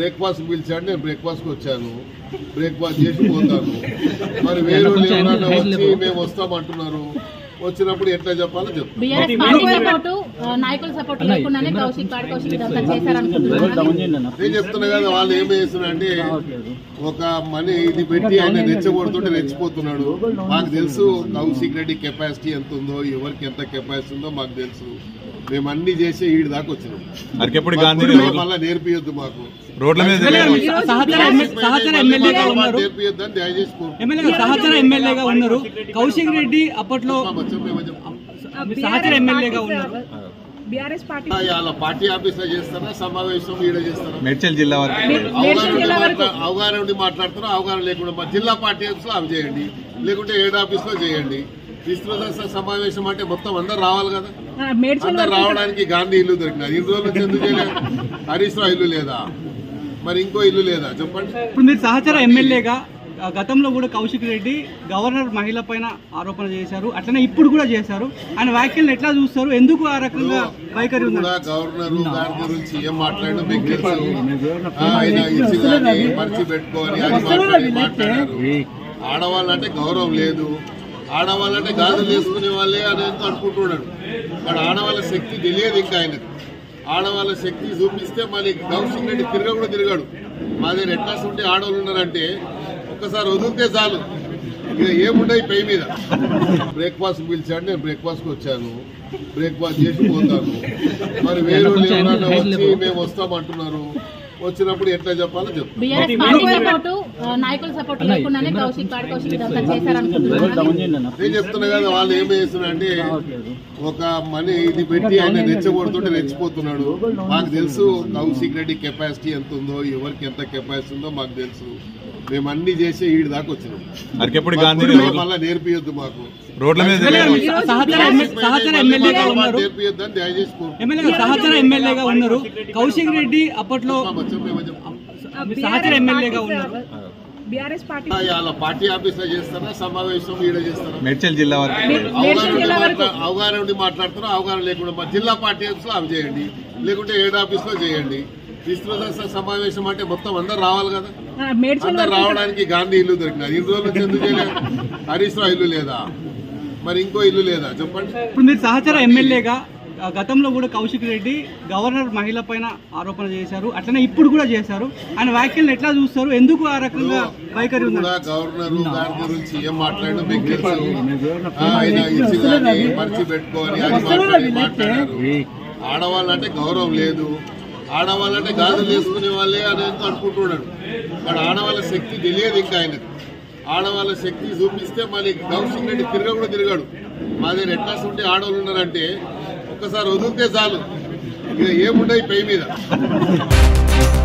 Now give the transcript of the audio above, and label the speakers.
Speaker 1: Breakfast పిలిచాడు నేను బ్రేక్ఫాస్ట్కి వచ్చాను బ్రేక్ఫాస్ట్ చేసి పోతాను మరి వేరే వాళ్ళు ఎవరన్నా వచ్చి మేము వస్తామంటున్నారు వచ్చినప్పుడు ఎట్లా చెప్పాలో చెప్తాను
Speaker 2: బీఆర్ఎస్ పార్టీ సపోర్టు ఆ, నాయకుల సపోర్ట్ లేకుండానే కౌశిక్ కాడు కౌశిక్ ఇదంతా చేశారనుకుంటున్నారు
Speaker 1: నేను చెప్తున్నా కదా వాళ్ళు ఏం చేస్తున్నా అంటే ఒక మనీ ఇది పెట్టి ఆయన రెచ్చగొడుతుంటే రెచ్చిపోతున్నాడు మాకు తెలుసు కౌశిక్ రెడ్డి కెపాసిటీ ఎంత ఉందో ఎవరికి ఎంత కెపాసిటీ ఉందో మాకు తెలుసు మేము అన్ని చేసి ఈడి దాకా వచ్చినాం
Speaker 3: అరకెప్పుడు గాంధీ
Speaker 1: మళ్ళీ నేర్పియొద్దు మాకు
Speaker 3: రోడ్ల మీద
Speaker 4: సహచర ఎమ్మె- సహచర ఎమ్మెల్యేగా ఉన్నారు
Speaker 1: నేర్పియొద్దని దయచేసి కోరుకుంటున్నాం.
Speaker 4: ఎమ్మెల్యేగా సహచర ఎమ్మెల్యేగా ఉన్నారు కౌశిక్ రెడ్డి అప్పట్లో
Speaker 1: చెప్పేమో చెప్పు.
Speaker 4: సహచర ఎమ్మెల్యేగా ఉన్నారు
Speaker 5: బీఆర్ఎస్ పార్టీ
Speaker 1: వాళ్ళ పార్టీ ఆఫీస్ లో చేస్తారా సమావేశం ఈడ చేస్తారా
Speaker 3: మేడ్చల్ జిల్లా వరకు
Speaker 1: అవగాహన ఉండి మాట్లా- అవగాహన ఉండి మాట్లాడుతారా అవగాహన లేకుండా మా జిల్లా పార్టీ ఆఫీస్ లో అవి చేయండి లేకుంటే ఏడు ఆఫీస్ లో చేయండి విస్తృత స- సమావేశం అంటే మొత్తం అందరు రావాలి కదా
Speaker 5: మేడ్చల్
Speaker 1: అందరు రావడానికి గాంధీ ఇల్లు దొరికినది ఇన్ని రోజుల నుంచి ఎందుకు చేయలేదు హరీష్ రావు ఇల్లు లేదా మరి ఇంకో ఇల్లు లేదా చెప్పండి
Speaker 4: ఇప్పుడు మీరు సహచర ఎమ్మెల్యేగా ఆ, గతంలో కూడా కౌశిక్ రెడ్డి గవర్నర్ మహిళ పైన ఆరోపణ చేశారు అట్లనే ఇప్పుడు కూడా చేశారు ఆయన వ్యాఖ్యలను ఎట్లా చూస్తారు ఎందుకు ఆ రకంగా వైఖరి ఉంది
Speaker 1: కూడా గవర్నర్ గారి గురించి ఏం మాట్లాడడం మీకు తెలుసు ఆ, ఆయన ఇచ్చిందని మర్చి పెట్టుకోని అది మాట్లాడి మాట్లాడారు ఆడవాళ్ళంటే గౌరవం లేదు ఆడవాళ్ళంటే గాజులు వేసుకునే వాళ్ళే అని ఎంతో అనుకుంటున్నాడు వాడు ఆడవాళ్ళ శక్తి తెలియదు ఇంకా ఆయనకు ఆడవాళ్ళ శక్తి చూపిస్తే మళ్ళీ కౌశిక్ రెడ్డి తిరగ కూడా తిరగాడు మా దగ్గర ఎట్లా ఉంటే ఆడవాళ్ళు ఉన్నారంటే ఒక్కసారి వదిలితే చాలు ఇక ఏముండయి పై మీద బ్రేక్ఫాస్ట్ పిలిచాడు నేను బ్రేక్ఫాస్ట్కి వచ్చాను బ్రేక్ఫాస్ట్ చేసి పోతాను మరి వేరే వాళ్ళు ఎవరన్నా వచ్చి మేము వస్తామంటున్నారు వచ్చినప్పుడు ఎట్లా చెప్పాలో చెప్తాను
Speaker 2: బీఆర్ఎస్ పార్టీ సపోర్టు ఆ, నాయకుల సపోర్ట్ లేకుండానే కౌశిక్ కాడు కౌశిక్ ఇదంతా చేశారనుకుంటున్నారు
Speaker 1: నేను చెప్తున్నా కదా వాళ్ళు ఏం చేస్తున్నా అంటే ఒక మనీ ఇది పెట్టి ఆయన రెచ్చగొడుతుంటే రెచ్చిపోతున్నాడు మాకు తెలుసు కౌశిక్ రెడ్డి కెపాసిటీ ఎంత ఉందో ఎవరికి ఎంత కెపాసిటీ ఉందో మాకు తెలుసు మేము అన్ని చేసి ఈడి దాకా వచ్చినాం
Speaker 3: అరకెప్పుడు గాంధీ
Speaker 1: మళ్ళీ నేర్పియొద్దు మాకు
Speaker 3: రోడ్ల మీద
Speaker 4: సహచర ఎమ్మె- సహచర ఎమ్మెల్యేగా ఉన్నారు
Speaker 1: నేర్పియొద్దని దయచేసి కోరుకుంటున్నాం.
Speaker 4: ఎమ్మెల్యేగా సహచర ఎమ్మెల్యేగా ఉన్నారు కౌశిక్ రెడ్డి అప్పట్లో
Speaker 1: చెప్పేమో చెప్పు.
Speaker 4: సహచర ఎమ్మెల్యేగా ఉన్నారు
Speaker 5: బీఆర్ఎస్ పార్టీ
Speaker 1: వాళ్ళ పార్టీ ఆఫీస్ లో చేస్తారా సమావేశం ఈడ చేస్తారా
Speaker 3: మేడ్చల్ జిల్లా వరకు
Speaker 1: అవగాహన ఉండి మాట్లా- అవగాహన ఉండి మాట్లాడుతారా అవగాహన లేకుండా మా జిల్లా పార్టీ ఆఫీస్ లో అవి చేయండి లేకుంటే ఏడు ఆఫీస్ లో చేయండి విస్తృత స- సమావేశం అంటే మొత్తం అందరు రావాలి కదా
Speaker 5: మేడ్చల్
Speaker 1: అందరు రావడానికి గాంధీ ఇల్లు దొరికినది ఇన్ని రోజుల నుంచి ఎందుకు చేయలేదు హరీష్ రావు ఇల్లు లేదా మరి ఇంకో ఇల్లు లేదా చెప్పండి
Speaker 4: ఇప్పుడు మీరు సహచర ఎమ్మెల్యేగా ఆ, గతంలో కూడా కౌశిక్ రెడ్డి గవర్నర్ మహిళ పైన ఆరోపణ చేశారు అట్లనే ఇప్పుడు కూడా చేశారు ఆయన వ్యాఖ్యలను ఎట్లా చూస్తారు ఎందుకు ఆ రకంగా వైఖరి ఉంది
Speaker 1: కూడా గవర్నర్ గారి గురించి ఏం మాట్లాడడం మీకు తెలుసు ఆ, ఆయన ఇచ్చిందని మర్చి పెట్టుకోని అది మాట్లాడి మాట్లాడారు ఆడవాళ్ళంటే గౌరవం లేదు ఆడవాళ్ళంటే గాజులు వేసుకునే వాళ్ళే అని ఎంతో అనుకుంటున్నాడు వాడు ఆడవాళ్ళ శక్తి తెలియదు ఇంకా ఆయనకు ఆడవాళ్ళ శక్తి చూపిస్తే మళ్ళీ కౌశిక్ రెడ్డి తిరగ కూడా తిరగాడు మా దగ్గర ఎట్లా ఉంటే ఆడవాళ్ళు ఉన్నారంటే ఒక్కసారి వదిలితే చాలు ఇక ఏముండయి పై మీద